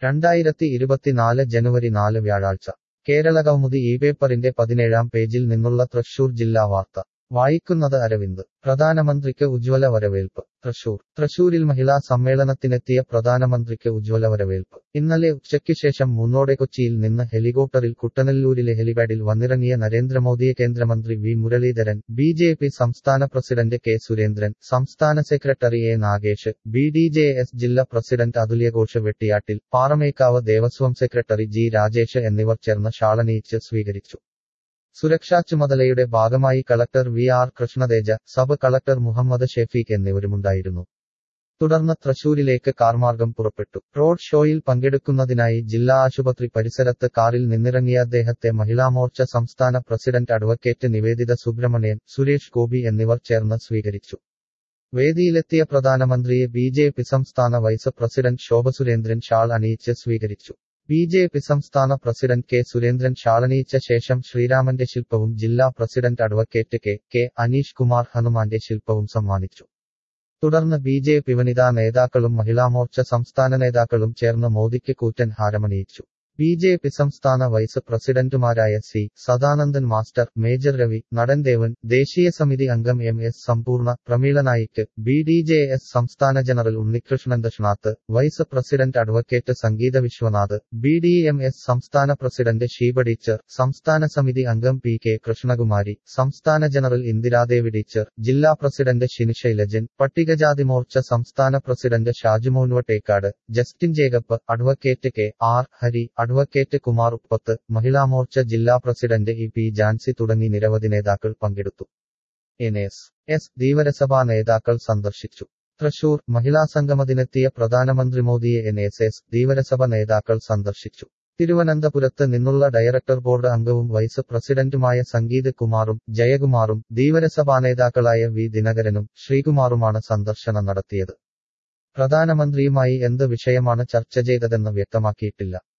രണ്ടായിരത്തി ഇരുപത്തിനാല് ജനുവരി നാല് വ്യാഴാഴ്ച കേരള കൗമുദി ഈ പേപ്പറിന്റെ പതിനേഴാം പേജിൽ നിന്നുള്ള തൃശൂർ ജില്ലാ വാർത്ത വായിക്കുന്നത് അരവിന്ദ് പ്രധാനമന്ത്രിക്ക് ഉജ്ജ്വല വരവേൽപ്പ് തൃശൂർ തൃശൂരിൽ മഹിളാ സമ്മേളനത്തിനെത്തിയ പ്രധാനമന്ത്രിക്ക് ഉജ്ജ്വല വരവേൽപ്പ് ഇന്നലെ ഉച്ചയ്ക്ക് ശേഷം മൂന്നോടെ കൊച്ചിയിൽ നിന്ന് ഹെലികോപ്റ്ററിൽ കുട്ടനെല്ലൂരിലെ ഹെലിപാഡിൽ വന്നിറങ്ങിയ നരേന്ദ്രമോദിയെ കേന്ദ്രമന്ത്രി V Muraleedharan B J P സംസ്ഥാന പ്രസിഡന്റ് കെ സുരേന്ദ്രൻ സംസ്ഥാന secretary A Nagesh B D J S ജില്ലാ president Athulyaghosh Vettiyattil Paramekkavu Devaswom secretary G Rajesh എന്നിവർ ചേർന്ന് ഷാളണിയിച്ച് സ്വീകരിച്ചു സുരക്ഷാ ചുമതലയുടെ ഭാഗമായി collector V R Krishnateja sub collector Muhammad Shefeeq എന്നിവരുമുണ്ടായിരുന്നു തുടർന്ന് തൃശൂരിലേക്ക് കാർമാർഗം പുറപ്പെട്ടു റോഡ് ഷോയിൽ പങ്കെടുക്കുന്നതിനായി ജില്ലാ ആശുപത്രി പരിസരത്ത് കാറിൽ നിന്നിറങ്ങിയ അദ്ദേഹത്തെ മഹിളാമോർച്ച സംസ്ഥാന പ്രസിഡന്റ് അഡ്വക്കേറ്റ് നിവേദിത സുബ്രഹ്മണ്യൻ സുരേഷ് ഗോപി എന്നിവർ ചേർന്ന് സ്വീകരിച്ചു വേദിയിലെത്തിയ പ്രധാനമന്ത്രിയെ ബി ജെ പി സംസ്ഥാന vice president Shobha Surendran shawl അണിയിച്ച് സ്വീകരിച്ചു ബി ജെ പി സംസ്ഥാന പ്രസിഡന്റ് കെ സുരേന്ദ്രൻ ഷാളണിയിച്ച ശേഷം ശ്രീരാമന്റെ ശില്പവും ജില്ലാ president advocate K K Aneesh Kumar ഹനുമാന്റെ ശില്പവും സമ്മാനിച്ചു തുടർന്ന് ബി ജെ പി വനിതാ നേതാക്കളും മഹിളാമോർച്ച സംസ്ഥാന നേതാക്കളും ചേർന്ന് മോദിക്ക് കൂറ്റൻ ഹാരമണിയിച്ചു ബി ജെ പി സംസ്ഥാന വൈസ് പ്രസിഡന്റുമാരായ C Sadanandan master major Ravi നടൻ ദേവൻ ദേശീയ സമിതി അംഗം M S Sampoorna Prameela Naik B D J S സംസ്ഥാന general Unnikrishnan Dakshinath vice president advocate Sangeetha Viswanath B D M S സംസ്ഥാന പ്രസിഡന്റ് ഷീബ ടീച്ചർ സംസ്ഥാന സമിതി അംഗം പി കെ കൃഷ്ണകുമാരി സംസ്ഥാന ജനറൽ ഇന്ദിരാദേവി ടീച്ചർ ജില്ലാ പ്രസിഡന്റ് ഷിനിശൈലജൻ പട്ടികജാതി മോർച്ച സംസ്ഥാന president Shajumon Vattekkad Justin Jacob advocate K R Hari advocate Kumar Uppath Mahila Morcha ജില്ലാ പ്രസിഡന്റ് ഇ പി ജാൻസി തുടങ്ങി നിരവധി നേതാക്കൾ പങ്കെടുത്തു എൻ എസ് എസ് ധീവരസഭാ നേതാക്കൾ സന്ദർശിച്ചു തൃശൂർ മഹിളാ സംഗമത്തിനെത്തിയ പ്രധാനമന്ത്രി മോദിയെ എൻ എസ് എസ് ധീവരസഭ നേതാക്കൾ സന്ദർശിച്ചു തിരുവനന്തപുരത്ത് നിന്നുള്ള ഡയറക്ടർ ബോർഡ് അംഗവും വൈസ് പ്രസിഡന്റുമായ സംഗീത് കുമാറും ജയകുമാറും ധീവരസഭാ നേതാക്കളായ വി ദിനകരനും ശ്രീകുമാറുമാണ് സന്ദർശനം നടത്തിയത് പ്രധാനമന്ത്രിയുമായി എന്ത് വിഷയമാണ് ചർച്ച ചെയ്തതെന്ന് വ്യക്തമാക്കിയിട്ടില്ല